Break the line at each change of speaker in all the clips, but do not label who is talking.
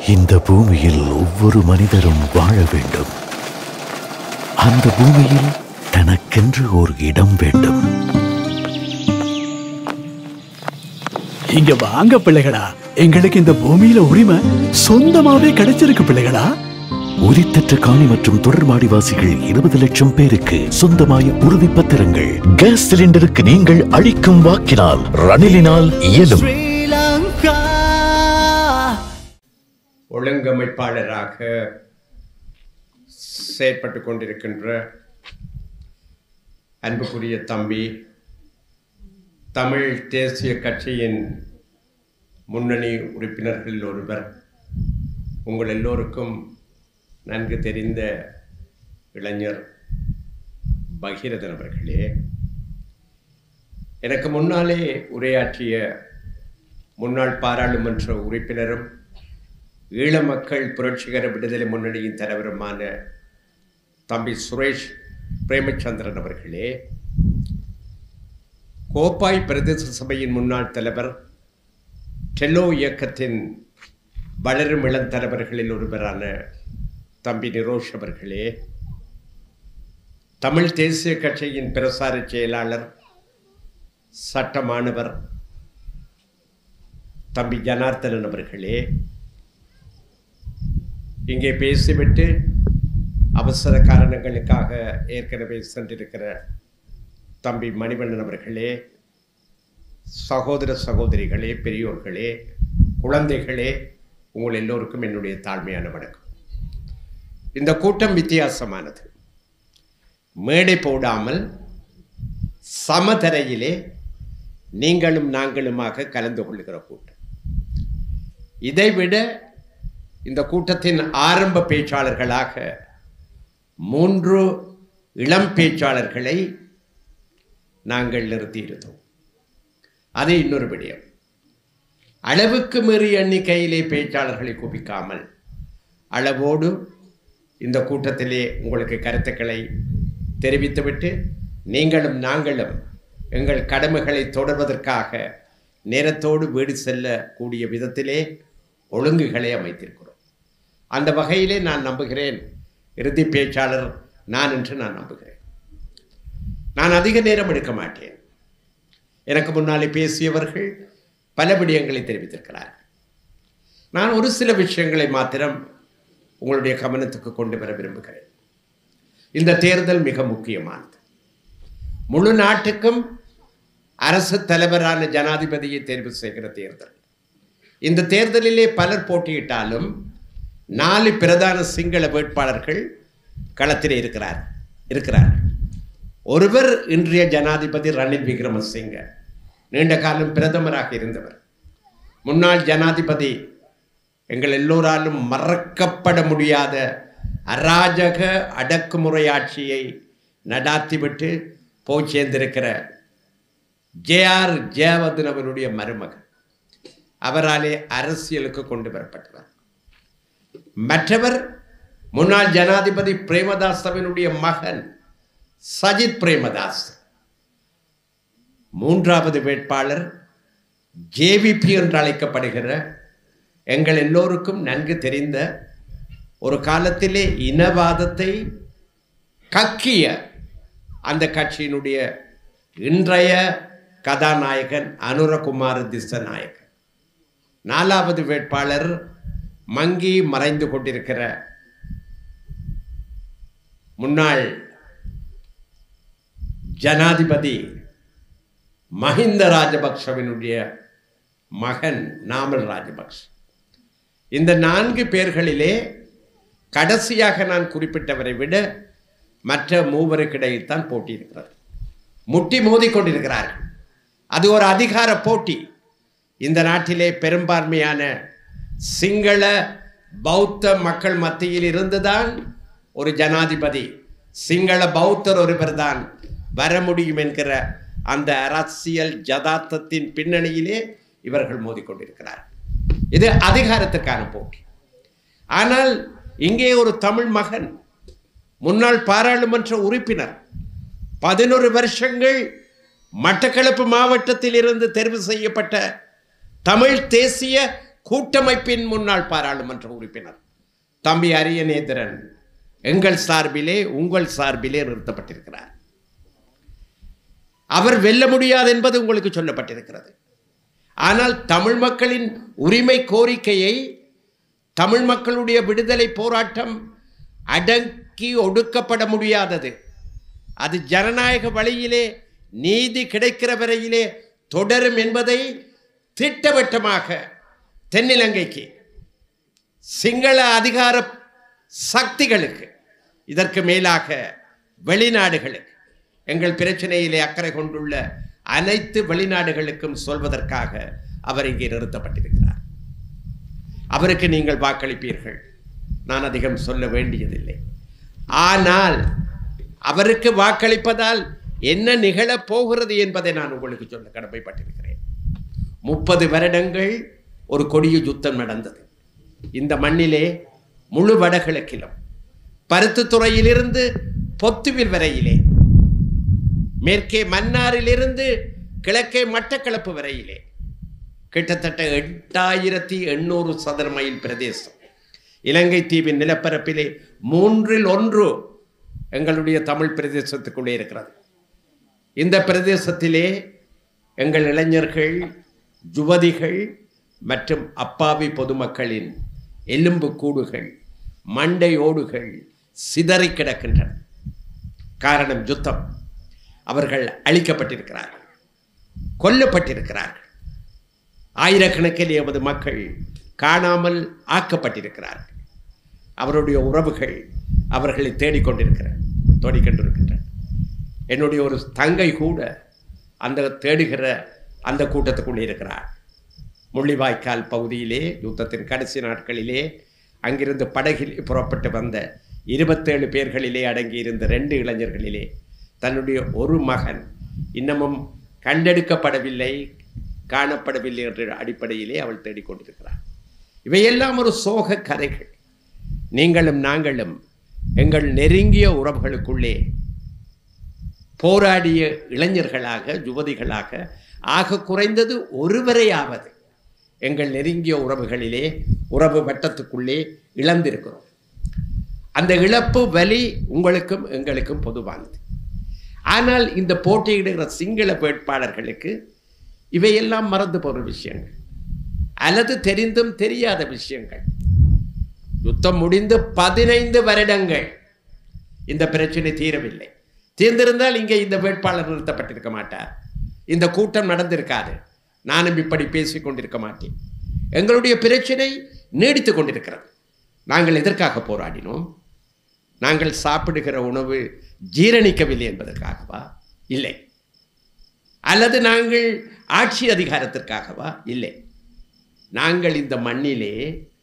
இந்த பூமியில் ஒவ்வொரு மனிதரும் வாழ வேண்டும் அந்த பூமியில் தனக்கென்று ஒரு இடம் வேண்டும்
இங்க வாங்க பிள்ளைகளா எங்களுக்கு இந்த பூமியில உரிமை சொந்தமாவே கிடைச்சிருக்கு பிள்ளைகளா
உரித்தற்ற காணி மற்றும் தொடர்பாடிவாசிகள் இருபது லட்சம் பேருக்கு சொந்தமாய உறுதி பத்திரங்கள் கேஸ் சிலிண்டருக்கு நீங்கள் அளிக்கும் வாக்கினால் ரணிலினால் இயலும்
ஒழுங்கமைப்பாளராக செயற்பட்டு கொண்டிருக்கின்ற அன்புக்குரிய தம்பி தமிழ் தேசிய கட்சியின் முன்னணி உறுப்பினர்களில் ஒருவர் உங்கள் எல்லோருக்கும் நன்கு தெரிந்த இளைஞர் பகீரதன் அவர்களே எனக்கு முன்னாலே உரையாற்றிய முன்னாள் பாராளுமன்ற உறுப்பினரும் ஈழ மக்கள் புரட்சிகர விடுதலை முன்னணியின் தலைவருமான தம்பி சுரேஷ் பிரேமச்சந்திரன் அவர்களே கோப்பாய் பிரதேச சபையின் முன்னாள் தலைவர் டெல்லோ இயக்கத்தின் வளரும் இளம் தலைவர்களில் ஒருவரான தம்பி நிரோஷ் அவர்களே தமிழ் தேசிய கட்சியின் பிரசார செயலாளர் சட்டமானவர் தம்பி ஜனார்த்தனன் அவர்களே இங்கே பேசிவிட்டு அவசர காரணங்களுக்காக ஏற்கனவே சென்றிருக்கிற தம்பி மணிவண்ணன் அவர்களே சகோதர சகோதரிகளே பெரியோர்களே குழந்தைகளே உங்கள் எல்லோருக்கும் என்னுடைய தாழ்மையான வணக்கம் இந்த கூட்டம் வித்தியாசமானது மேடை போடாமல் சமதரையிலே நீங்களும் நாங்களுமாக கலந்து கொள்ளுகிற கூட்டம் இதைவிட இந்த கூட்டத்தின் ஆரம்ப பேச்சாளர்களாக மூன்று இளம் பேச்சாளர்களை நாங்கள் நிறுத்தியிருந்தோம் அது இன்னொரு விடயம் அளவுக்கு மீறிய எண்ணிக்கையிலே பேச்சாளர்களை குவிக்காமல் அளவோடு இந்த கூட்டத்திலே உங்களுக்கு கருத்துக்களை தெரிவித்துவிட்டு நீங்களும் நாங்களும் எங்கள் கடமைகளை தொடர்வதற்காக நேரத்தோடு வீடு செல்லக்கூடிய விதத்திலே ஒழுங்குகளை அமைத்திருக்கிறோம் அந்த வகையிலே நான் நம்புகிறேன் இறுதி பேச்சாளர் நான் என்று நான் நம்புகிறேன் நான் அதிக நேரம் எடுக்க மாட்டேன் எனக்கு முன்னாலே பேசியவர்கள் பல விடயங்களை தெரிவித்திருக்கிறார்கள் நான் ஒரு சில விஷயங்களை மாத்திரம் உங்களுடைய கவனத்துக்கு கொண்டு வர விரும்புகிறேன் இந்த தேர்தல் மிக முக்கியமானது முழு நாட்டுக்கும் அரசு தலைவரான ஜனாதிபதியை தேர்வு செய்கிற தேர்தல் இந்த தேர்தலிலே பலர் போட்டியிட்டாலும் நாலு பிரதான சிங்கள வேட்பாளர்கள் களத்திலே இருக்கிறார் இருக்கிறார்கள் ஒருவர் இன்றைய ஜனாதிபதி ரணில் விக்ரமசிங்க நீண்ட காலம் பிரதமராக இருந்தவர் முன்னாள் ஜனாதிபதி எங்கள் எல்லோராலும் மறக்கப்பட முடியாத அராஜக அடக்குமுறை ஆட்சியை நடாத்திவிட்டு போய் சேர்ந்திருக்கிற ஜே ஆர் ஜெயவர்தன் அவருடைய மருமகன் அவராலே அரசியலுக்கு கொண்டு வரப்பட்டவர் மற்றவர் முன்னாள் ஜனாதிபதி பிரேமதாஸ் அவனுடைய மகன் சஜித் பிரேமதாஸ் மூன்றாவது வேட்பாளர் ஜேவிபி என்று அழைக்கப்படுகிற எங்கள் எல்லோருக்கும் நன்கு தெரிந்த ஒரு காலத்திலே இனவாதத்தை கக்கிய அந்த கட்சியினுடைய இன்றைய கதாநாயகன் அனுரகுமார் திசநாயகன் நாலாவது வேட்பாளர் மங்கி மறைந்து கொண்டிருக்கிற முன்னாள் ஜனாதிபதி மஹிந்த ராஜபக்ஷவினுடைய மகன் நாமல் ராஜபக்ஷ இந்த நான்கு பேர்களிலே கடைசியாக நான் குறிப்பிட்டவரை விட மற்ற மூவருக்கிடையில் தான் போட்டி இருக்கிறது முட்டி மோதி கொண்டிருக்கிறார்கள் அது ஒரு அதிகார போட்டி இந்த நாட்டிலே பெரும்பான்மையான சிங்கள பௌத்த மக்கள் மத்தியில் இருந்துதான் ஒரு ஜனாதிபதி சிங்கள பௌத்தர் ஒருவர் தான் வர முடியும் என்கிற அந்த அரசியல் ஜதார்த்தத்தின் பின்னணியிலே இவர்கள் மோதிக்கொண்டிருக்கிறார் இது அதிகாரத்துக்கான போட்டி ஆனால் இங்கே ஒரு தமிழ் மகன் முன்னாள் பாராளுமன்ற உறுப்பினர் பதினொரு வருஷங்கள் மட்டக்களப்பு மாவட்டத்தில் இருந்து தேர்வு செய்யப்பட்ட தமிழ் தேசிய கூட்டமைப்பின் முன்னாள் பாராளுமன்ற உறுப்பினர் தம்பி அரியநேந்திரன் எங்கள் சார்பிலே உங்கள் சார்பிலே நிறுத்தப்பட்டிருக்கிறார் அவர் வெல்ல முடியாது என்பது உங்களுக்கு சொல்லப்பட்டிருக்கிறது ஆனால் தமிழ் மக்களின் உரிமை கோரிக்கையை தமிழ் மக்களுடைய விடுதலை போராட்டம் அடக்கி ஒடுக்கப்பட முடியாதது அது ஜனநாயக வழியிலே நீதி கிடைக்கிற வரையிலே தொடரும் என்பதை திட்டவட்டமாக தென்னிலங்கைக்கு சிங்கள அதிகார சக்திகளுக்கு இதற்கு மேலாக வெளிநாடுகளுக்கு எங்கள் பிரச்சனையிலே அக்கறை கொண்டுள்ள அனைத்து வெளிநாடுகளுக்கும் சொல்வதற்காக அவர் இங்கே நிறுத்தப்பட்டிருக்கிறார் அவருக்கு நீங்கள் வாக்களிப்பீர்கள் நான் அதிகம் சொல்ல வேண்டியதில்லை ஆனால் அவருக்கு வாக்களிப்பதால் என்ன நிகழப் போகிறது என்பதை நான் உங்களுக்கு சொல்ல கடமைப்பட்டிருக்கிறேன் முப்பது வருடங்கள் ஒரு கொடிய யுத்தம் நடந்தது இந்த மண்ணிலே முழு வடகிழக்கிலும் பருத்துத்துறையிலிருந்து பொத்துவில் வரையிலே மேற்கே மன்னாரிலிருந்து கிழக்கே மட்டக்களப்பு வரையிலே கிட்டத்தட்ட எட்டாயிரத்தி எண்ணூறு சதுர மைல் பிரதேசம் இலங்கை தீவின் நிலப்பரப்பிலே மூன்றில் ஒன்று எங்களுடைய தமிழ் பிரதேசத்துக்குள்ளே இருக்கிறது இந்த பிரதேசத்திலே எங்கள் இளைஞர்கள் யுவதிகள் மற்றும் அப்பாவி பொதுமக்களின் எலும்பு கூடுகள் மண்டை ஓடுகள் சிதறி கிடக்கின்றன காரணம் யுத்தம் அவர்கள் அழிக்கப்பட்டிருக்கிறார்கள் கொல்லப்பட்டிருக்கிறார்கள் ஆயிரக்கணக்கில் எமது மக்கள் காணாமல் ஆக்கப்பட்டிருக்கிறார்கள் அவருடைய உறவுகள் அவர்களை தேடிக்கொண்டிருக்கிற தேடிக்கொண்டிருக்கின்றன என்னுடைய ஒரு தங்கை கூட அந்த தேடுகிற அந்த கூட்டத்துக்குள்ளே இருக்கிறார் முள்ளிவாய்க்கால் பகுதியிலே யுத்தத்தின் கடைசி நாட்களிலே அங்கிருந்து படகில் புறப்பட்டு வந்த இருபத்தேழு பேர்களிலே அடங்கியிருந்த ரெண்டு இளைஞர்களிலே தன்னுடைய ஒரு மகன் இன்னமும் கண்டெடுக்கப்படவில்லை காணப்படவில்லை என்ற அடிப்படையிலே அவள் தேடிக்கொண்டிருக்கிறார் இவையெல்லாம் ஒரு சோக கதைகள் நீங்களும் நாங்களும் எங்கள் நெருங்கிய உறவுகளுக்குள்ளே போராடிய இளைஞர்களாக யுவதிகளாக ஆக குறைந்தது ஒருவரையாவது எங்கள் நெருங்கிய உறவுகளிலே உறவு வட்டத்துக்குள்ளே இழந்திருக்கிறோம் அந்த இழப்பு வலி உங்களுக்கும் எங்களுக்கும் பொதுவானது ஆனால் இந்த போட்டியிடுகிற சிங்கள வேட்பாளர்களுக்கு இவையெல்லாம் மறந்து போகிற விஷயங்கள் அல்லது தெரிந்தும் தெரியாத விஷயங்கள் யுத்தம் முடிந்து பதினைந்து வருடங்கள் இந்த பிரச்சனை தீரவில்லை தீர்ந்திருந்தால் இங்கே இந்த வேட்பாளர் நிறுத்தப்பட்டிருக்க மாட்டார் இந்த கூட்டம் நடந்திருக்காது நானும் இப்படி பேசிக் கொண்டிருக்க மாட்டேன் எங்களுடைய பிரச்சனை நீடித்து கொண்டிருக்கிறது நாங்கள் எதற்காக போராடினோம் நாங்கள் சாப்பிடுகிற உணவு ஜீரணிக்கவில்லை என்பதற்காகவா இல்லை அல்லது நாங்கள் ஆட்சி அதிகாரத்திற்காகவா இல்லை நாங்கள் இந்த மண்ணிலே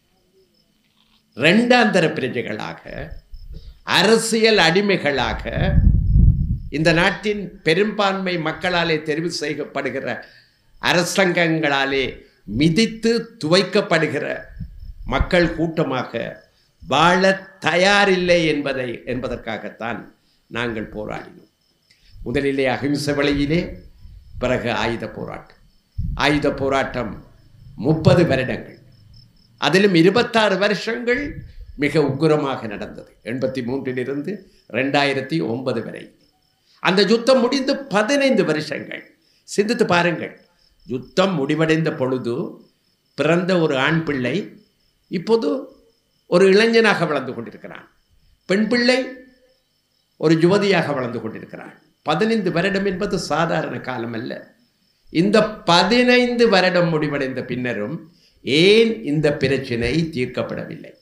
இரண்டாந்தர பிரஜைகளாக அரசியல் அடிமைகளாக இந்த நாட்டின் பெரும்பான்மை மக்களாலே தெரிவு செய்யப்படுகிற அரசாங்கங்களாலே மிதித்து துவைக்கப்படுகிற மக்கள் கூட்டமாக வாழ தயாரில்லை என்பதை என்பதற்காகத்தான் நாங்கள் போராடினோம் முதலிலே அகிம்சை வழியிலே பிறகு ஆயுத போராட்டம் ஆயுத போராட்டம் முப்பது வருடங்கள் அதிலும் இருபத்தாறு வருஷங்கள் மிக உக்குரமாக நடந்தது எண்பத்தி மூன்றிலிருந்து ரெண்டாயிரத்தி ஒன்பது வரை அந்த யுத்தம் முடிந்து பதினைந்து வருஷங்கள் சிந்தித்து பாருங்கள் யுத்தம் முடிவடைந்த பொழுது பிறந்த ஒரு ஆண் பிள்ளை இப்போது ஒரு இளைஞனாக வளர்ந்து கொண்டிருக்கிறான் பெண் பிள்ளை ஒரு யுவதியாக வளர்ந்து கொண்டிருக்கிறான் பதினைந்து வருடம் என்பது சாதாரண காலம் அல்ல இந்த பதினைந்து வருடம் முடிவடைந்த பின்னரும் ஏன் இந்த பிரச்சினை தீர்க்கப்படவில்லை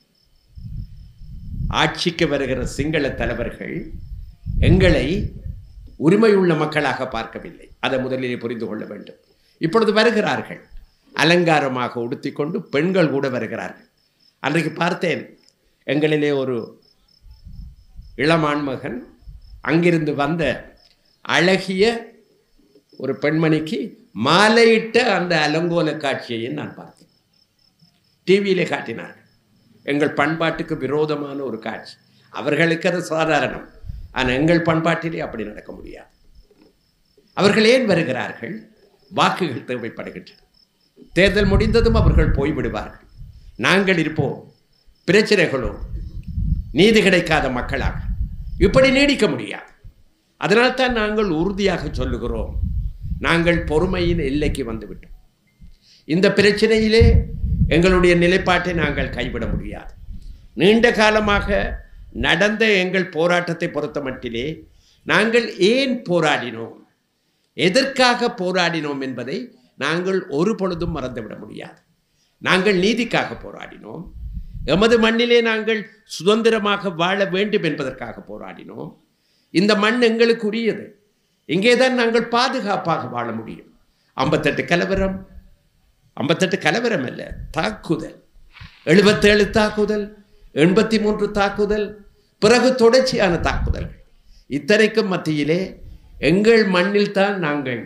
ஆட்சிக்கு வருகிற சிங்கள தலைவர்கள் எங்களை உரிமையுள்ள மக்களாக பார்க்கவில்லை அதை முதலிலே புரிந்து கொள்ள வேண்டும் இப்பொழுது வருகிறார்கள் அலங்காரமாக உடுத்திக்கொண்டு பெண்கள் கூட வருகிறார்கள் அன்றைக்கு பார்த்தேன் எங்களிலே ஒரு இளமான்மகன் அங்கிருந்து வந்த அழகிய ஒரு பெண்மணிக்கு மாலையிட்ட அந்த அலங்கோல காட்சியை நான் பார்த்தேன் டிவியிலே காட்டினார்கள் எங்கள் பண்பாட்டுக்கு விரோதமான ஒரு காட்சி அவர்களுக்கு அது சாதாரணம் ஆனால் எங்கள் பண்பாட்டிலே அப்படி நடக்க முடியாது அவர்கள் ஏன் வருகிறார்கள் வாக்குகள் தேவைப்படுகின்றன தேர்தல் முடிந்ததும் அவர்கள் போய்விடுவார்கள் நாங்கள் இருப்போம் பிரச்சனைகளோடு நீதி கிடைக்காத மக்களாக இப்படி நீடிக்க முடியாது அதனால்தான் நாங்கள் உறுதியாக சொல்லுகிறோம் நாங்கள் பொறுமையின் எல்லைக்கு வந்துவிட்டோம் இந்த பிரச்சனையிலே எங்களுடைய நிலைப்பாட்டை நாங்கள் கைவிட முடியாது நீண்ட காலமாக நடந்த எங்கள் போராட்டத்தை பொறுத்த மட்டிலே நாங்கள் ஏன் போராடினோம் எதற்காக போராடினோம் என்பதை நாங்கள் ஒரு பொழுதும் மறந்துவிட முடியாது நாங்கள் நீதிக்காக போராடினோம் எமது மண்ணிலே நாங்கள் சுதந்திரமாக வாழ வேண்டும் என்பதற்காக போராடினோம் இந்த மண் எங்களுக்குரியது இங்கே தான் நாங்கள் பாதுகாப்பாக வாழ முடியும் ஐம்பத்தெட்டு கலவரம் ஐம்பத்தெட்டு கலவரம் அல்ல தாக்குதல் எழுபத்தேழு தாக்குதல் எண்பத்தி மூன்று தாக்குதல் பிறகு தொடர்ச்சியான தாக்குதல்கள் இத்தனைக்கும் மத்தியிலே எங்கள் மண்ணில் தான் நாங்கள்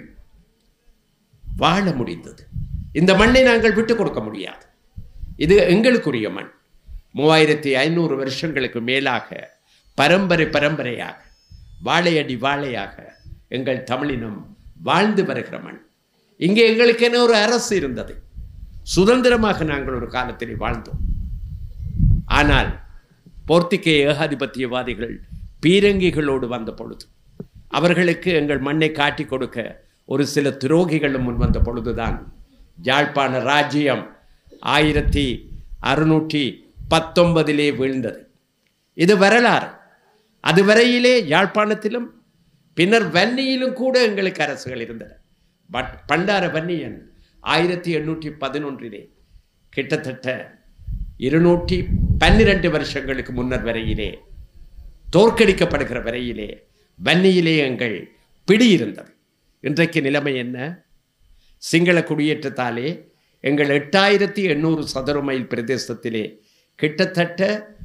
வாழ முடிந்தது இந்த மண்ணை நாங்கள் விட்டு கொடுக்க முடியாது இது எங்களுக்குரிய மண் மூவாயிரத்தி ஐநூறு வருஷங்களுக்கு மேலாக பரம்பரை பரம்பரையாக வாழையடி வாழையாக எங்கள் தமிழினம் வாழ்ந்து வருகிற மண் இங்கே எங்களுக்கென ஒரு அரசு இருந்தது சுதந்திரமாக நாங்கள் ஒரு காலத்தில் வாழ்ந்தோம் ஆனால் போர்த்துகேய ஏகாதிபத்தியவாதிகள் பீரங்கிகளோடு வந்த பொழுது அவர்களுக்கு எங்கள் மண்ணை காட்டி கொடுக்க ஒரு சில துரோகிகளும் முன் வந்த பொழுதுதான் யாழ்ப்பாண ராஜ்யம் ஆயிரத்தி அறுநூற்றி பத்தொன்பதிலே வீழ்ந்தது இது வரலாறு அதுவரையிலே யாழ்ப்பாணத்திலும் பின்னர் வன்னியிலும் கூட எங்களுக்கு அரசுகள் இருந்தன பட் பண்டார வன்னியன் ஆயிரத்தி எண்ணூற்றி பதினொன்றிலே கிட்டத்தட்ட இருநூற்றி பன்னிரண்டு வருஷங்களுக்கு முன்னர் வரையிலே தோற்கடிக்கப்படுகிற வரையிலே வன்னியிலே எங்கள் பிடி இருந்தது இன்றைக்கு நிலைமை என்ன சிங்கள குடியேற்றத்தாலே எங்கள் எட்டாயிரத்தி எண்ணூறு சதுர மைல் பிரதேசத்திலே கிட்டத்தட்ட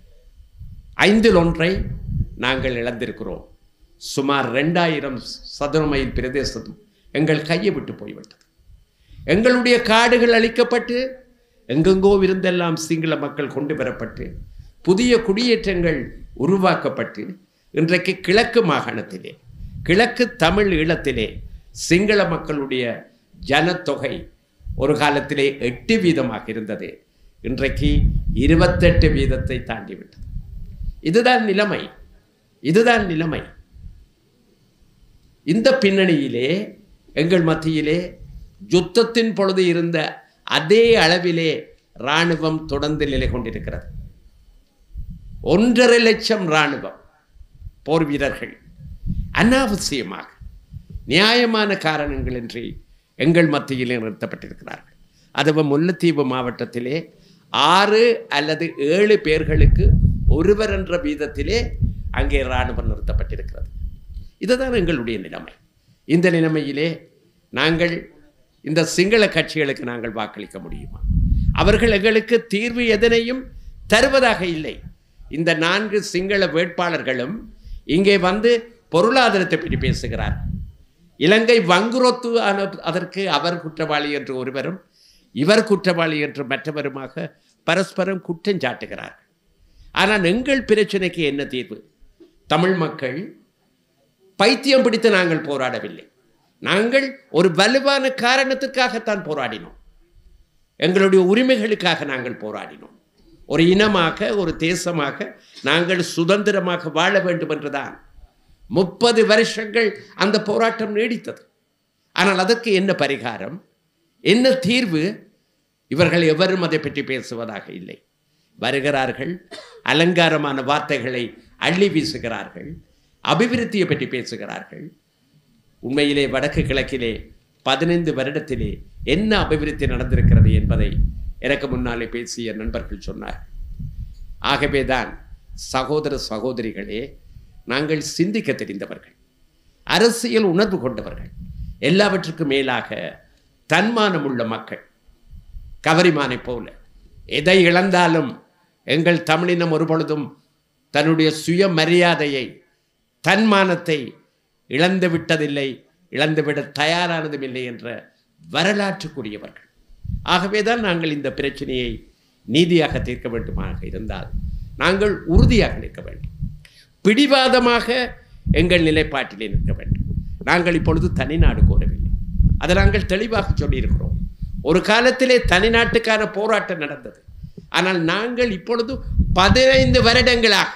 ஐந்தில் ஒன்றை நாங்கள் இழந்திருக்கிறோம் சுமார் ரெண்டாயிரம் சதுர மைல் பிரதேசம் எங்கள் கையை விட்டு போய்விட்டது எங்களுடைய காடுகள் அழிக்கப்பட்டு எங்கெங்கோ இருந்தெல்லாம் சிங்கள மக்கள் கொண்டு வரப்பட்டு புதிய குடியேற்றங்கள் உருவாக்கப்பட்டு இன்றைக்கு கிழக்கு மாகாணத்திலே கிழக்கு தமிழ் ஈழத்திலே சிங்கள மக்களுடைய ஜனத்தொகை ஒரு காலத்திலே எட்டு வீதமாக இருந்தது இன்றைக்கு இருபத்தெட்டு வீதத்தை தாண்டிவிட்டது இதுதான் நிலைமை இதுதான் நிலைமை இந்த பின்னணியிலே எங்கள் மத்தியிலே யுத்தத்தின் பொழுது இருந்த அதே அளவிலே இராணுவம் தொடர்ந்து நிலை கொண்டிருக்கிறது ஒன்றரை லட்சம் இராணுவம் போர் வீரர்கள் அனாவசியமாக நியாயமான காரணங்களின்றி எங்கள் மத்தியிலே நிறுத்தப்பட்டிருக்கிறார்கள் அதுவும் முல்லைத்தீவு மாவட்டத்திலே ஆறு அல்லது ஏழு பேர்களுக்கு ஒருவர் என்ற வீதத்திலே அங்கே இராணுவம் நிறுத்தப்பட்டிருக்கிறது இதுதான் எங்களுடைய நிலைமை இந்த நிலைமையிலே நாங்கள் இந்த சிங்கள கட்சிகளுக்கு நாங்கள் வாக்களிக்க முடியுமா அவர்கள் எங்களுக்கு தீர்வு எதனையும் தருவதாக இல்லை இந்த நான்கு சிங்கள வேட்பாளர்களும் இங்கே வந்து பொருளாதாரத்தை பற்றி பேசுகிறார் இலங்கை வங்குரோத்து ஆன அதற்கு அவர் குற்றவாளி என்று ஒருவரும் இவர் குற்றவாளி என்று மற்றவருமாக பரஸ்பரம் குற்றம் சாட்டுகிறார்கள் ஆனால் எங்கள் பிரச்சனைக்கு என்ன தீர்வு தமிழ் மக்கள் பைத்தியம் பிடித்து நாங்கள் போராடவில்லை நாங்கள் ஒரு வலுவான காரணத்திற்காகத்தான் போராடினோம் எங்களுடைய உரிமைகளுக்காக நாங்கள் போராடினோம் ஒரு இனமாக ஒரு தேசமாக நாங்கள் சுதந்திரமாக வாழ வேண்டும் என்றுதான் முப்பது வருஷங்கள் அந்த போராட்டம் நீடித்தது ஆனால் அதற்கு என்ன பரிகாரம் என்ன தீர்வு இவர்கள் எவரும் அதை பற்றி பேசுவதாக இல்லை வருகிறார்கள் அலங்காரமான வார்த்தைகளை அள்ளி வீசுகிறார்கள் அபிவிருத்தியை பற்றி பேசுகிறார்கள் உண்மையிலே வடக்கு கிழக்கிலே பதினைந்து வருடத்திலே என்ன அபிவிருத்தி நடந்திருக்கிறது என்பதை எனக்கு முன்னாலே பேசிய நண்பர்கள் சொன்னார் ஆகவேதான் சகோதர சகோதரிகளே நாங்கள் சிந்திக்க தெரிந்தவர்கள் அரசியல் உணர்வு கொண்டவர்கள் எல்லாவற்றுக்கும் மேலாக தன்மானம் உள்ள மக்கள் கவரிமானை போல எதை இழந்தாலும் எங்கள் தமிழினம் ஒருபொழுதும் தன்னுடைய சுயமரியாதையை தன்மானத்தை இழந்து விட்டதில்லை இழந்துவிட தயாரானதும் இல்லை என்ற வரலாற்றுக்குரியவர்கள் ஆகவேதான் நாங்கள் இந்த பிரச்சனையை நீதியாக தீர்க்க வேண்டுமாக இருந்தால் நாங்கள் உறுதியாக நிற்க வேண்டும் பிடிவாதமாக எங்கள் நிலைப்பாட்டிலே நிற்க வேண்டும் நாங்கள் இப்பொழுது தனிநாடு கோரவில்லை அதை நாங்கள் தெளிவாக சொல்லியிருக்கிறோம் ஒரு காலத்திலே தனிநாட்டுக்கான போராட்டம் நடந்தது ஆனால் நாங்கள் இப்பொழுது பதினைந்து வருடங்களாக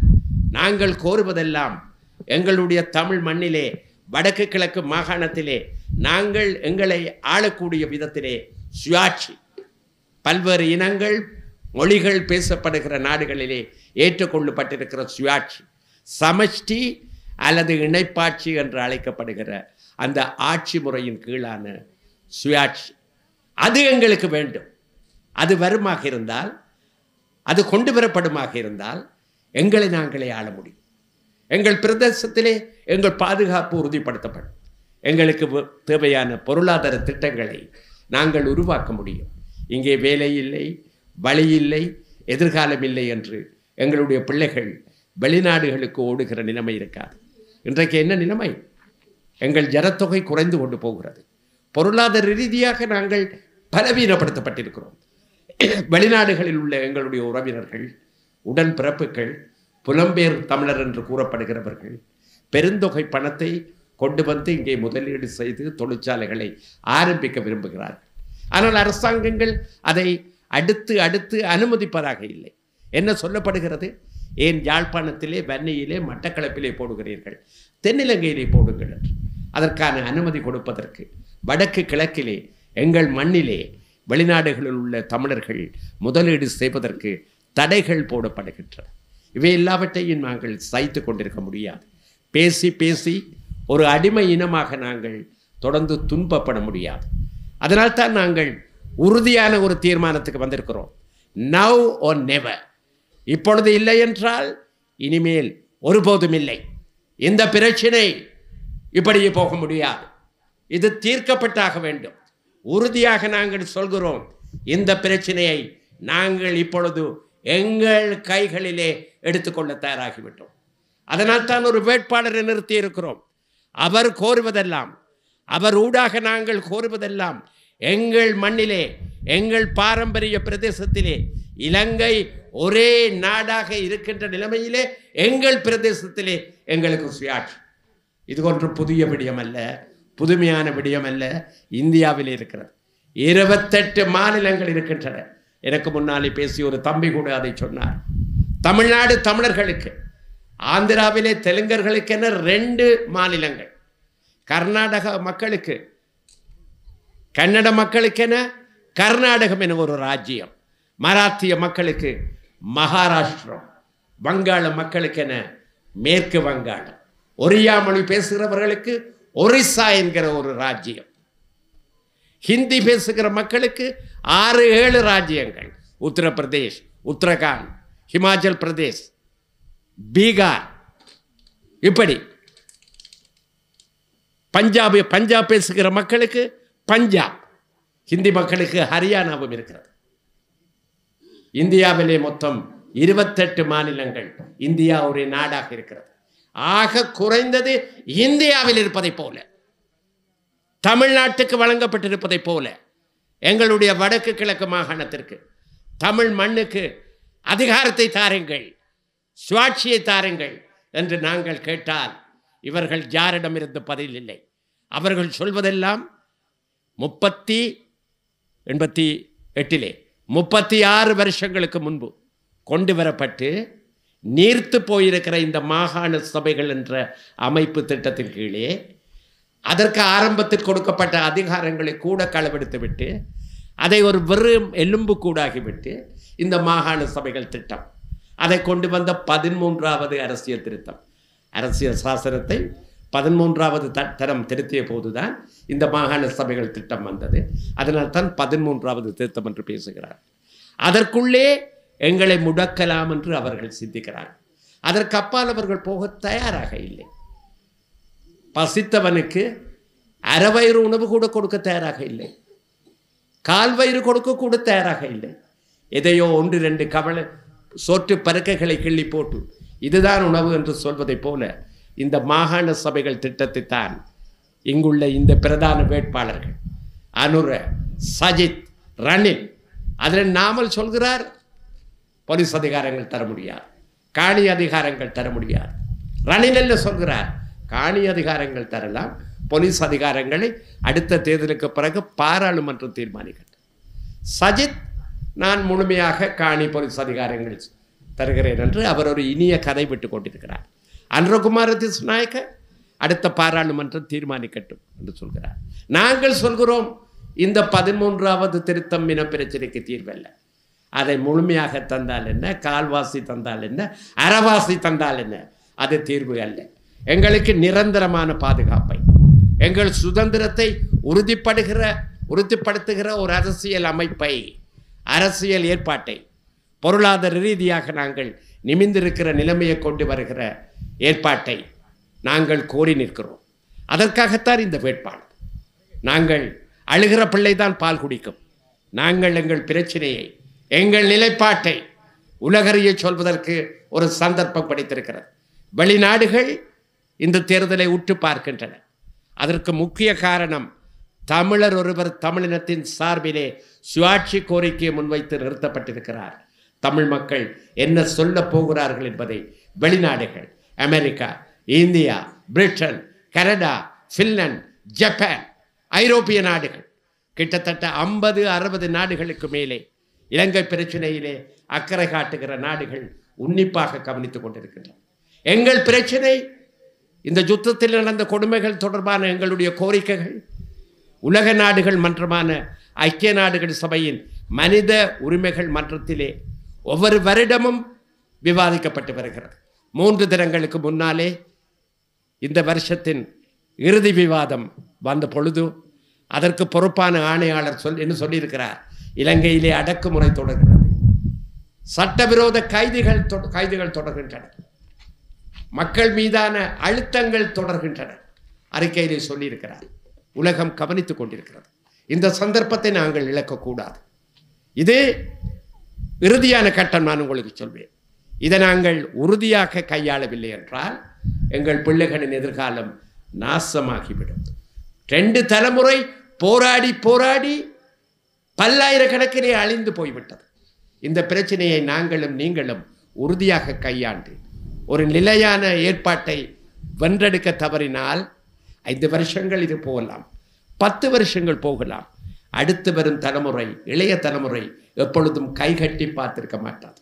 நாங்கள் கோருவதெல்லாம் எங்களுடைய தமிழ் மண்ணிலே வடக்கு கிழக்கு மாகாணத்திலே நாங்கள் எங்களை ஆளக்கூடிய விதத்திலே சுயாட்சி பல்வேறு இனங்கள் மொழிகள் பேசப்படுகிற நாடுகளிலே ஏற்றுக்கொள்ளப்பட்டிருக்கிற சுயாட்சி சமஷ்டி அல்லது இணைப்பாட்சி என்று அழைக்கப்படுகிற அந்த ஆட்சி முறையின் கீழான சுயாட்சி அது எங்களுக்கு வேண்டும் அது வருமாக இருந்தால் அது கொண்டு வரப்படுமாக இருந்தால் எங்களை நாங்களே ஆள முடியும் எங்கள் பிரதேசத்திலே எங்கள் பாதுகாப்பு உறுதிப்படுத்தப்படும் எங்களுக்கு வ- தேவையான பொருளாதார திட்டங்களை நாங்கள் உருவாக்க முடியும் இங்கே வேலை இல்லை வழி இல்லை எதிர்காலம் இல்லை என்று எங்களுடைய பிள்ளைகள் வெளிநாடுகளுக்கு ஓடுகிற நிலைமை இருக்காது இன்றைக்கு என்ன நிலைமை எங்கள் ஜனத்தொகை குறைந்து கொண்டு போகிறது பொருளாதார ரீதியாக நாங்கள் பலவீனப்படுத்தப்பட்டிருக்கிறோம் வெளிநாடுகளில் உள்ள எங்களுடைய உறவினர்கள் உடன் பிறப்புகள் புலம்பெயர் தமிழர் என்று கூறப்படுகிறவர்கள் பெருந்தொகை பணத்தை கொண்டு வந்து இங்கே முதலீடு செய்து தொழிற்சாலைகளை ஆரம்பிக்க விரும்புகிறார்கள் ஆனால் அரசாங்கங்கள் அதை அடுத்து அடுத்து அனுமதிப்பதாக இல்லை என்ன சொல்லப்படுகிறது ஏன் யாழ்ப்பாணத்திலே வன்னியிலே மட்டக்களப்பிலே போடுகிறீர்கள் தென்னிலங்கையிலே போடுங்கள் என்று அதற்கான அனுமதி கொடுப்பதற்கு வடக்கு கிழக்கிலே எங்கள் மண்ணிலே வெளிநாடுகளில் உள்ள தமிழர்கள் முதலீடு செய்வதற்கு தடைகள் போடப்படுகின்றன இவை எல்லாவற்றையும் நாங்கள் சகித்து கொண்டிருக்க முடியாது பேசி பேசி ஒரு அடிமை இனமாக நாங்கள் தொடர்ந்து துன்பப்பட முடியாது அதனால்தான் நாங்கள் உறுதியான ஒரு தீர்மானத்துக்கு வந்திருக்கிறோம் நவ் or never இப்பொழுது இல்லை என்றால் இனிமேல் ஒருபோதும் இல்லை இந்த பிரச்சனை இப்படியே போக முடியாது இது தீர்க்கப்பட்டாக வேண்டும் உறுதியாக நாங்கள் சொல்கிறோம் இந்த பிரச்சனையை நாங்கள் இப்பொழுது எங்கள் கைகளிலே எடுத்துக்கொள்ள தயாராகிவிட்டோம் அதனால் தான் ஒரு வேட்பாளரை நிறுத்தி இருக்கிறோம் அவர் கோருவதெல்லாம் அவர் ஊடாக நாங்கள் கோருவதெல்லாம் எங்கள் மண்ணிலே எங்கள் பாரம்பரிய பிரதேசத்திலே இலங்கை ஒரே நாடாக இருக்கின்ற நிலைமையிலே எங்கள் பிரதேசத்திலே எங்களுக்கு சுயாட்சி இது ஒன்று புதிய விடயம் அல்ல புதுமையான விடயம் அல்ல இந்தியாவில் இருக்கிறது இருபத்தெட்டு மாநிலங்கள் இருக்கின்றன எனக்கு முன்னாலே பேசிய ஒரு தம்பி கூட அதை சொன்னார் தமிழ்நாடு தமிழர்களுக்கு ஆந்திராவிலே தெலுங்கர்களுக்கென ரெண்டு மாநிலங்கள் கர்நாடக மக்களுக்கு கன்னட மக்களுக்கென கர்நாடகம் என ஒரு ராஜ்யம் மராத்திய மக்களுக்கு மகாராஷ்டிரம் வங்காள மக்களுக்கென மேற்கு வங்காளம் ஒரியா மொழி பேசுகிறவர்களுக்கு ஒரிசா என்கிற ஒரு ராஜ்யம் ஹிந்தி பேசுகிற மக்களுக்கு ஆறு ஏழு ராஜ்யங்கள் உத்தரப்பிரதேஷ் உத்தரகாண்ட் ஹிமாச்சல் பிரதேஷ் பீகார் இப்படி பஞ்சாபி பஞ்சாப் பேசுகிற மக்களுக்கு பஞ்சாப் ஹிந்தி மக்களுக்கு ஹரியானாவும் இருக்கிறது இந்தியாவிலே மொத்தம் இருபத்தெட்டு மாநிலங்கள் இந்தியா ஒரு நாடாக இருக்கிறது ஆக குறைந்தது இந்தியாவில் இருப்பதைப் போல தமிழ்நாட்டுக்கு வழங்கப்பட்டிருப்பதைப் போல எங்களுடைய வடக்கு கிழக்கு மாகாணத்திற்கு தமிழ் மண்ணுக்கு அதிகாரத்தை தாருங்கள் சுவாட்சியை தாருங்கள் என்று நாங்கள் கேட்டால் இவர்கள் யாரிடமிருந்து பதில் இல்லை அவர்கள் சொல்வதெல்லாம் முப்பத்தி எண்பத்தி எட்டிலே முப்பத்தி ஆறு வருஷங்களுக்கு முன்பு கொண்டு வரப்பட்டு நீர்த்து போயிருக்கிற இந்த மாகாண சபைகள் என்ற அமைப்பு திட்டத்தின் கீழே அதற்கு ஆரம்பத்தில் கொடுக்கப்பட்ட அதிகாரங்களை கூட களவெடுத்து விட்டு அதை ஒரு வெறும் எலும்பு கூடாகிவிட்டு இந்த மாகாண சபைகள் திட்டம் அதை கொண்டு வந்த பதிமூன்றாவது அரசியல் திருத்தம் அரசியல் சாசனத்தை பதிமூன்றாவது த தரம் திருத்திய போதுதான் இந்த மாகாண சபைகள் திட்டம் வந்தது அதனால் தான் பதிமூன்றாவது திருத்தம் என்று பேசுகிறார் அதற்குள்ளே எங்களை முடக்கலாம் என்று அவர்கள் சிந்திக்கிறார்கள் அதற்கு அப்பால் அவர்கள் போக தயாராக இல்லை பசித்தவனுக்கு அரைவயிறு உணவு கூட கொடுக்க தயாராக இல்லை கால் வயிறு கொடுக்க கூட தயாராக இல்லை எதையோ ஒன்று ரெண்டு கவலை சோற்று பருக்கைகளை கிள்ளி போட்டு இதுதான் உணவு என்று சொல்வதைப் போல இந்த மாகாண சபைகள் திட்டத்தை தான் இங்குள்ள இந்த பிரதான வேட்பாளர்கள் அனுர சஜித் ரணில் அதில் நாமல் சொல்கிறார் போலீஸ் அதிகாரங்கள் தர முடியாது காணி அதிகாரங்கள் தர முடியாது ரணில் என்ன சொல்கிறார் காணி அதிகாரங்கள் தரலாம் போலீஸ் அதிகாரங்களை அடுத்த தேர்தலுக்கு பிறகு பாராளுமன்றம் தீர்மானிக்கட்டும் சஜித் நான் முழுமையாக காணி போலீஸ் அதிகாரங்கள் தருகிறேன் என்று அவர் ஒரு இனிய கதை விட்டு கொண்டிருக்கிறார் அன்றகுமார திசுநாயக்க அடுத்த பாராளுமன்றம் தீர்மானிக்கட்டும் என்று சொல்கிறார் நாங்கள் சொல்கிறோம் இந்த பதிமூன்றாவது திருத்தம் இன பிரச்சனைக்கு தீர்வல்ல அதை முழுமையாக தந்தால் என்ன கால்வாசி தந்தால் என்ன அறவாசி தந்தால் என்ன அது தீர்வு அல்ல எங்களுக்கு நிரந்தரமான பாதுகாப்பை எங்கள் சுதந்திரத்தை உறுதிப்படுகிற உறுதிப்படுத்துகிற ஒரு அரசியல் அமைப்பை அரசியல் ஏற்பாட்டை பொருளாதார ரீதியாக நாங்கள் நிமிந்திருக்கிற நிலைமையை கொண்டு வருகிற ஏற்பாட்டை நாங்கள் கோரி நிற்கிறோம் அதற்காகத்தான் இந்த வேட்பாளர் நாங்கள் அழுகிற பிள்ளை தான் பால் குடிக்கும் நாங்கள் எங்கள் பிரச்சனையை எங்கள் நிலைப்பாட்டை உலகறிய சொல்வதற்கு ஒரு சந்தர்ப்பம் கிடைத்திருக்கிறது வெளிநாடுகள் இந்த தேர்தலை உற்று பார்க்கின்றன அதற்கு முக்கிய காரணம் தமிழர் ஒருவர் தமிழினத்தின் சார்பிலே சுயாட்சி கோரிக்கையை முன்வைத்து நிறுத்தப்பட்டிருக்கிறார் தமிழ் மக்கள் என்ன சொல்ல போகிறார்கள் என்பதை வெளிநாடுகள் America India Britain Canada Finland Japan ஐரோப்பிய நாடுகள் கிட்டத்தட்ட ஐம்பது அறுபது நாடுகளுக்கு மேலே இலங்கை பிரச்சனையிலே அக்கறை காட்டுகிற நாடுகள் உன்னிப்பாக கவனித்துக் கொண்டிருக்கின்றன எங்கள் பிரச்சனை இந்த யுத்தத்தில் நடந்த கொடுமைகள் தொடர்பான எங்களுடைய கோரிக்கைகள் உலக நாடுகள் மன்றமான ஐக்கிய நாடுகள் சபையின் மனித உரிமைகள் மன்றத்திலே ஒவ்வொரு வருடமும் விவாதிக்கப்பட்டு வருகிறது மூன்று தினங்களுக்கு முன்னாலே இந்த வருஷத்தின் இறுதி விவாதம் வந்த பொழுது அதற்கு பொறுப்பான ஆணையாளர் சொல் என்று சொல்லியிருக்கிறார் இலங்கையிலே அடக்குமுறை தொடர்கிறது சட்டவிரோத கைதிகள் தொட- கைதுகள் தொடர்கின்றன மக்கள் மீதான அழுத்தங்கள் தொடர்கின்றன அறிக்கையிலே சொல்லியிருக்கிறார் உலகம் கவனித்துக் கொண்டிருக்கிறது இந்த சந்தர்ப்பத்தை நாங்கள் இழக்கக்கூடாது இது இறுதியான கட்டம் நான் உங்களுக்கு சொல்வேன் இதை நாங்கள் உறுதியாக கையாளவில்லை என்றால் எங்கள் பிள்ளைகளின் எதிர்காலம் நாசமாகிவிடும் ரெண்டு தலைமுறை போராடி போராடி பல்லாயிரக்கணக்கிலே அழிந்து போய்விட்டது இந்த பிரச்சனையை நாங்களும் நீங்களும் உறுதியாக கையாண்டு ஒரு நிலையான ஏற்பாட்டை வென்றெடுக்க தவறினால் ஐந்து வருஷங்கள் இது போகலாம் பத்து வருஷங்கள் போகலாம் அடுத்து வரும் தலைமுறை இளைய தலைமுறை எப்பொழுதும் கைகட்டி பார்த்திருக்க மாட்டாது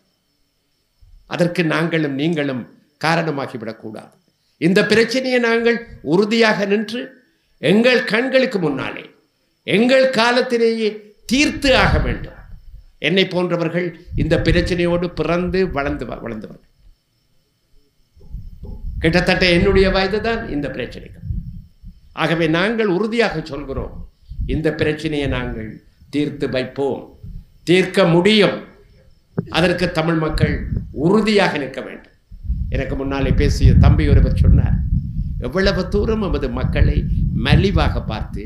அதற்கு நாங்களும் நீங்களும் காரணமாகிவிடக்கூடாது இந்த பிரச்சனையை நாங்கள் உறுதியாக நின்று எங்கள் கண்களுக்கு முன்னாலே எங்கள் காலத்திலேயே தீர்த்து ஆக வேண்டும் என்னை போன்றவர்கள் இந்த பிரச்சனையோடு பிறந்து வளர்ந்து வ- வளர்ந்தவர்கள் கிட்டத்தட்ட என்னுடைய வயது தான் இந்த பிரச்சனைக்கு ஆகவே நாங்கள் உறுதியாக சொல்கிறோம் இந்த பிரச்சனையை நாங்கள் தீர்த்து வைப்போம் தீர்க்க முடியும் அதற்கு தமிழ் மக்கள் உறுதியாக நிற்க வேண்டும் எனக்கு முன்னாலே பேசிய தம்பி ஒருவர் சொன்னார் எவ்வளவு தூரம் நமது மக்களை மலிவாக பார்த்து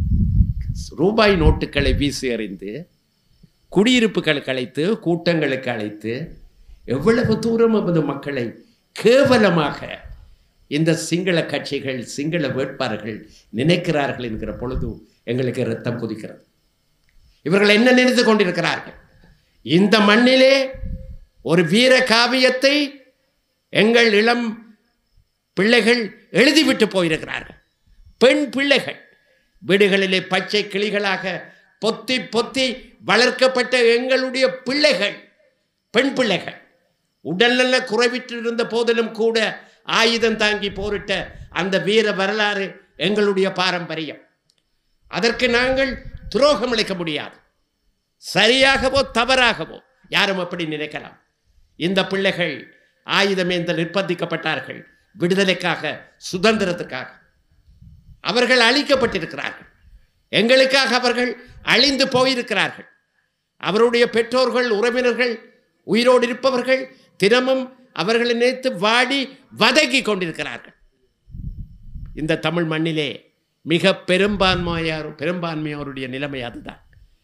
ரூபாய் நோட்டுகளை வீசி எறிந்து குடியிருப்புகளுக்கு அழைத்து கூட்டங்களுக்கு அழைத்து எவ்வளவு தூரம் நமது மக்களை கேவலமாக இந்த சிங்கள கட்சிகள் சிங்கள வேட்பாளர்கள் நினைக்கிறார்கள் என்கிற பொழுது எங்களுக்கு ரத்தம் கொதிக்கிறது இவர்கள் என்ன நினைத்து கொண்டிருக்கிறார்கள் இந்த மண்ணிலே ஒரு வீர காவியத்தை எங்கள் இளம் பிள்ளைகள் எழுதிவிட்டு போயிருக்கிறார்கள் பெண் பிள்ளைகள் வீடுகளிலே பச்சை கிளிகளாக பொத்தி பொத்தி வளர்க்கப்பட்ட எங்களுடைய பிள்ளைகள் பெண் பிள்ளைகள் உடல்நல குறைவிட்டிருந்த போதிலும் கூட ஆயுதம் தாங்கி போரிட்ட அந்த வீர வரலாறு எங்களுடைய பாரம்பரியம் அதற்கு நாங்கள் துரோகம் அளிக்க முடியாது சரியாகவோ தவறாகவோ யாரும் அப்படி நினைக்கலாம் இந்த பிள்ளைகள் ஆயுதமேந்தல் நிர்பந்திக்கப்பட்டார்கள் விடுதலைக்காக சுதந்திரத்துக்காக அவர்கள் அழிக்கப்பட்டிருக்கிறார்கள் எங்களுக்காக அவர்கள் அழிந்து போயிருக்கிறார்கள் அவருடைய பெற்றோர்கள் உறவினர்கள் உயிரோடு இருப்பவர்கள் தினமும் அவர்களை நினைத்து வாடி வதங்கி கொண்டிருக்கிறார்கள் இந்த தமிழ் மண்ணிலே மிக பெரும்பான்மையார் பெரும்பான்மையோருடைய நிலைமை அதுதான்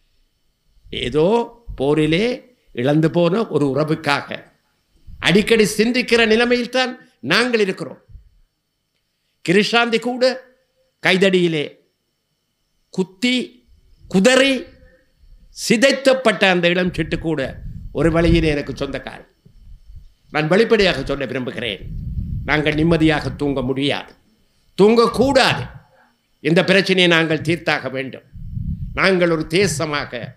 ஏதோ போரிலே இழந்து போன ஒரு உறவுக்காக அடிக்கடி சிந்திக்கிற நிலைமையில்தான் நாங்கள் இருக்கிறோம் கிருஷாந்தி கூட கைதடியிலே குத்தி குதறி சிதைத்தப்பட்ட அந்த இளம் சிட்டு கூட ஒரு வழியிலே எனக்கு சொந்தக்காரன் நான் வெளிப்படையாக சொல்ல விரும்புகிறேன் நாங்கள் நிம்மதியாக தூங்க முடியாது தூங்கக்கூடாது இந்த பிரச்சனையை நாங்கள் தீர்த்தாக வேண்டும் நாங்கள் ஒரு தேசமாக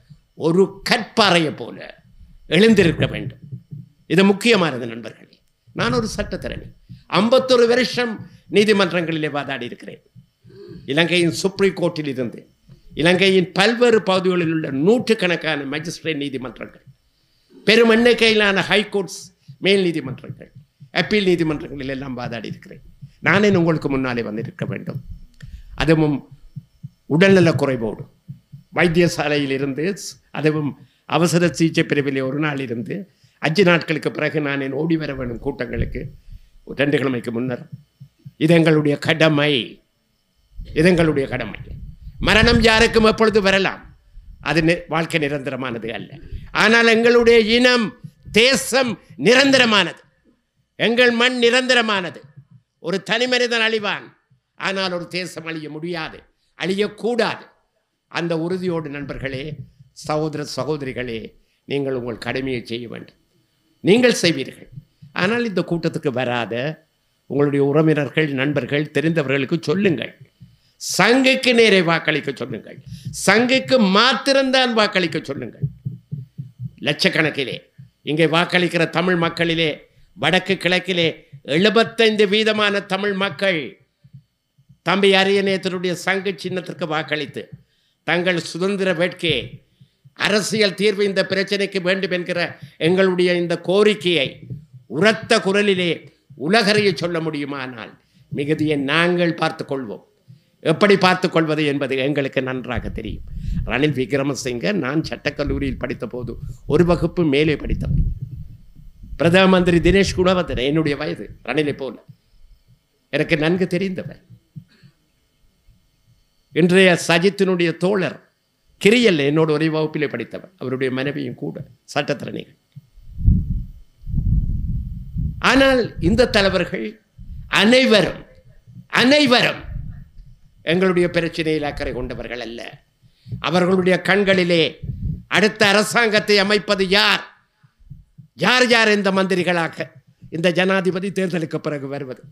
ஒரு கற்பாறையை போல எழுந்திருக்க வேண்டும் இது முக்கியமானது நண்பர்களே நான் ஒரு சட்டத்திறனி ஐம்பத்தொரு வருஷம் நீதிமன்றங்களிலே வாதாடி இருக்கிறேன் இலங்கையின் சுப்ரீம் கோர்ட்டில் இருந்து இலங்கையின் பல்வேறு பகுதிகளில் உள்ள நூற்றுக்கணக்கான மஜிஸ்ட்ரேட் நீதிமன்றங்கள் பெரும் எண்ணிக்கையிலான ஹைகோர்ட்ஸ் மேல் நீதிமன்றங்கள் அப்பீல் நீதிமன்றங்களில் எல்லாம் வாதாடி இருக்கிறேன் நானே உங்களுக்கு முன்னாலே வந்திருக்க வேண்டும் அதுவும் உடல்நல குறைவோடு வைத்தியசாலையில் இருந்து அதுவும் அவசர சிகிச்சை பிரிவிலே ஒரு நாள் இருந்து அஞ்சு நாட்களுக்கு பிறகு நான் என் ஓடி வர வேண்டும் கூட்டங்களுக்கு ரெண்டு கிழமைக்கு முன்னர் இது எங்களுடைய கடமை இது எங்களுடைய கடமை மரணம் யாருக்கும் எப்பொழுது வரலாம் அது நி- வாழ்க்கை நிரந்தரமானது அல்ல ஆனால் எங்களுடைய இனம் தேசம் நிரந்தரமானது எங்கள் மண் நிரந்தரமானது ஒரு தனி மனிதன் அழிவான் ஆனால் ஒரு தேசம் அழிய முடியாது அழியக்கூடாது அந்த உறுதியோடு நண்பர்களே சகோதர சகோதரிகளே நீங்கள் உங்கள் கடமையை செய்ய வேண்டும் நீங்கள் செய்வீர்கள் ஆனால் இந்த கூட்டத்துக்கு வராத உங்களுடைய உறவினர்கள் நண்பர்கள் தெரிந்தவர்களுக்கு சொல்லுங்கள் சங்குக்கு நேரே வாக்களிக்க சொல்லுங்கள் சங்குக்கு மாத்திரம்தான் வாக்களிக்க சொல்லுங்கள் லட்சக்கணக்கிலே இங்கே வாக்களிக்கிற தமிழ் மக்களிலே வடக்கு கிழக்கிலே எழுபத்தைந்து வீதமான தமிழ் மக்கள் தம்பி அரியநேத்தருடைய சங்கு சின்னத்திற்கு வாக்களித்து தங்கள் சுதந்திர வேட்கையை அரசியல் தீர்வு இந்த பிரச்சனைக்கு வேண்டும் என்கிற எங்களுடைய இந்த கோரிக்கையை உரத்த குரலிலே உலகறிய சொல்ல முடியுமானால் மிகுதியை நாங்கள் பார்த்துக் கொள்வோம் எப்படி பார்த்துக் கொள்வது என்பது எங்களுக்கு நன்றாக தெரியும் ரணில் விக்ரமசிங்க நான் சட்டக்கல்லூரியில் படித்த போது ஒரு வகுப்பு மேலே படித்தவர் பிரதம மந்திரி தினேஷ் குணவர்தன் என்னுடைய வயது ரணிலை போல எனக்கு நன்கு தெரிந்தவர் இன்றைய சஜித்தினுடைய தோழர் கிரியல் என்னோட ஒரே வகுப்பிலே படித்தவர் அவருடைய மனைவியும் கூட சட்டத்திறனிகள் ஆனால் இந்த தலைவர்கள் அனைவரும் அனைவரும் எங்களுடைய பிரச்சனையில் அக்கறை கொண்டவர்கள் அல்ல அவர்களுடைய கண்களிலே அடுத்த அரசாங்கத்தை அமைப்பது யார் யார் யார் இந்த மந்திரிகளாக இந்த ஜனாதிபதி தேர்தலுக்கு பிறகு வருவது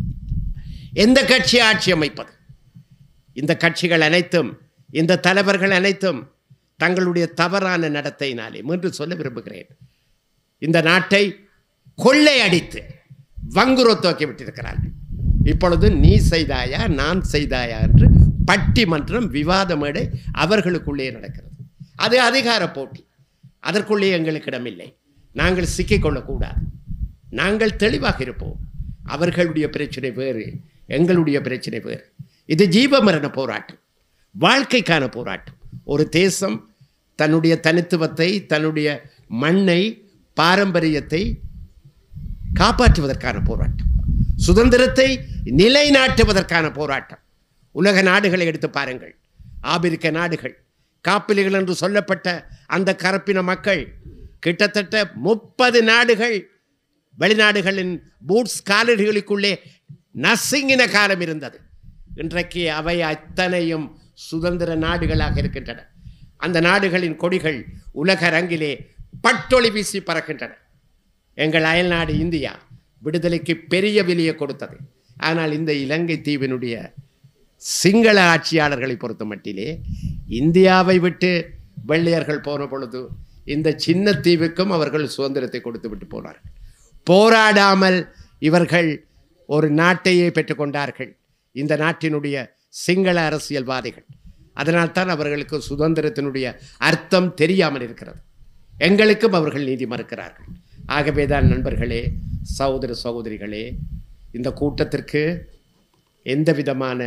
எந்த கட்சி ஆட்சி அமைப்பது இந்த கட்சிகள் அனைத்தும் இந்த தலைவர்கள் அனைத்தும் தங்களுடைய தவறான நடத்தையினாலே மீண்டும் சொல்ல விரும்புகிறேன் இந்த நாட்டை கொள்ளை அடித்து வங்குரோத்தாக்கி விட்டிருக்கிறார்கள் இப்பொழுது நீ செய்தாயா நான் செய்தாயா என்று பட்டிமன்றம் விவாத மேடை அவர்களுக்குள்ளே நடக்கிறது அது அதிகார போட்டி அதற்குள்ளே எங்களுக்கு இடமில்லை நாங்கள் சிக்கிக்கொள்ளக்கூடாது நாங்கள் தெளிவாக இருப்போம் அவர்களுடைய பிரச்சனை வேறு எங்களுடைய பிரச்சனை வேறு இது ஜீவ மரண போராட்டம் வாழ்க்கைக்கான போராட்டம் ஒரு தேசம் தன்னுடைய தனித்துவத்தை தன்னுடைய மண்ணை பாரம்பரியத்தை காப்பாற்றுவதற்கான போராட்டம் சுதந்திரத்தை நிலைநாட்டுவதற்கான போராட்டம் உலக நாடுகளை எடுத்து பாருங்கள் ஆபிரிக்க நாடுகள் காப்பிலிகள் என்று சொல்லப்பட்ட அந்த கரப்பின மக்கள் கிட்டத்தட்ட முப்பது நாடுகள் வெளிநாடுகளின் பூட்ஸ் காலடிகளுக்குள்ளே நசுங்கின காலம் இருந்தது இன்றைக்கு அவை அத்தனையும் சுதந்திர நாடுகளாக இருக்கின்றன அந்த நாடுகளின் கொடிகள் உலக அரங்கிலே பட்டொளி வீசி பறக்கின்றன எங்கள் அயல்நாடு இந்தியா விடுதலைக்கு பெரிய விலையை கொடுத்தது ஆனால் இந்த இலங்கை தீவினுடைய சிங்கள ஆட்சியாளர்களை பொறுத்த மட்டிலே இந்தியாவை விட்டு வெள்ளையர்கள் போன பொழுது இந்த சின்ன தீவுக்கும் அவர்கள் சுதந்திரத்தை கொடுத்து விட்டு போனார்கள் போராடாமல் இவர்கள் ஒரு நாட்டையே பெற்றுக்கொண்டார்கள் இந்த நாட்டினுடைய சிங்கள அரசியல்வாதிகள் அதனால்தான் அவர்களுக்கு சுதந்திரத்தினுடைய அர்த்தம் தெரியாமல் இருக்கிறது எங்களுக்கும் அவர்கள் நீதி மறுக்கிறார்கள் ஆகவே தான் நண்பர்களே சகோதர சகோதரிகளே இந்த கூட்டத்திற்கு எந்த விதமான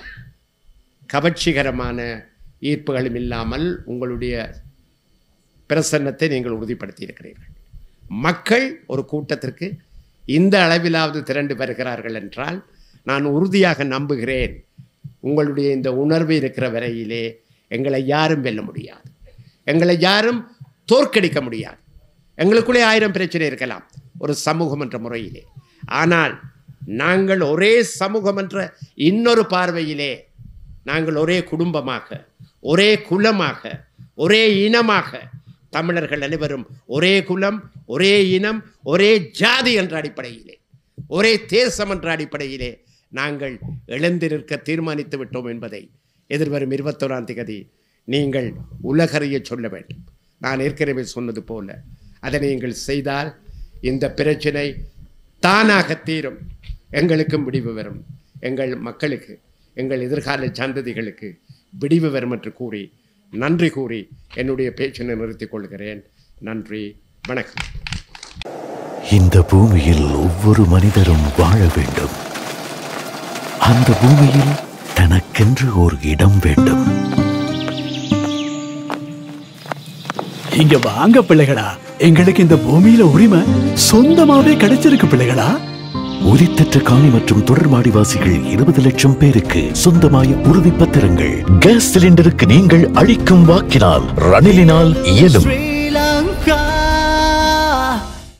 கவர்ச்சிகரமான ஈர்ப்புகளும் இல்லாமல் உங்களுடைய பிரசன்னத்தை நீங்கள் உறுதிப்படுத்தி இருக்கிறீர்கள் மக்கள் ஒரு கூட்டத்திற்கு இந்த அளவிலாவது திரண்டு வருகிறார்கள் என்றால் நான் உறுதியாக நம்புகிறேன் உங்களுடைய இந்த உணர்வு இருக்கிற வரையிலே எங்களை யாரும் வெல்ல முடியாது எங்களை யாரும் தோற்கடிக்க முடியாது எங்களுக்குள்ளே ஆயிரம் பிரச்சனை இருக்கலாம் ஒரு சமூகம் என்ற முறையிலே ஆனால் நாங்கள் ஒரே சமூகம் என்ற இன்னொரு பார்வையிலே நாங்கள் ஒரே குடும்பமாக ஒரே குலமாக ஒரே இனமாக தமிழர்கள் அனைவரும் ஒரே குலம் ஒரே இனம் ஒரே ஜாதி என்ற அடிப்படையிலே ஒரே தேசம் என்ற அடிப்படையிலே நாங்கள் எழுந்து நிற்க தீர்மானித்து விட்டோம் என்பதை எதிர்வரும் இருபத்தோராம் தேதி நீங்கள் உலகறிய சொல்ல வேண்டும் நான் ஏற்கனவே சொன்னது போல அதை நீங்கள் செய்தால் இந்த பிரச்சனை தானாக தீரும் எங்களுக்கும் விடிவு வரும் எங்கள் மக்களுக்கு எங்கள் எதிர்கால சந்ததிகளுக்கு விடிவு வரும் என்று கூறி நன்றி கூறி என்னுடைய பேச்சினை நிறுத்திக் கொள்கிறேன் நன்றி வணக்கம்
இந்த பூமியில் ஒவ்வொரு மனிதரும் வாழ வேண்டும் அந்த பூமியில் தனக்கென்று ஒரு இடம் வேண்டும்
இங்க வாங்க பிள்ளைகளா எங்களுக்கு இந்த பூமியில உரிமை சொந்தமாவே கிடைச்சிருக்கு பிள்ளைகளா
உரித்தற்ற காணி மற்றும் தொடர்மாடிவாசிகள் இருபது லட்சம் பேருக்கு சொந்தமாய உறுதிப்பத்திரங்கள் கேஸ் சிலிண்டருக்கு நீங்கள் அளிக்கும் வாக்கினால் ரணிலினால் இயலும்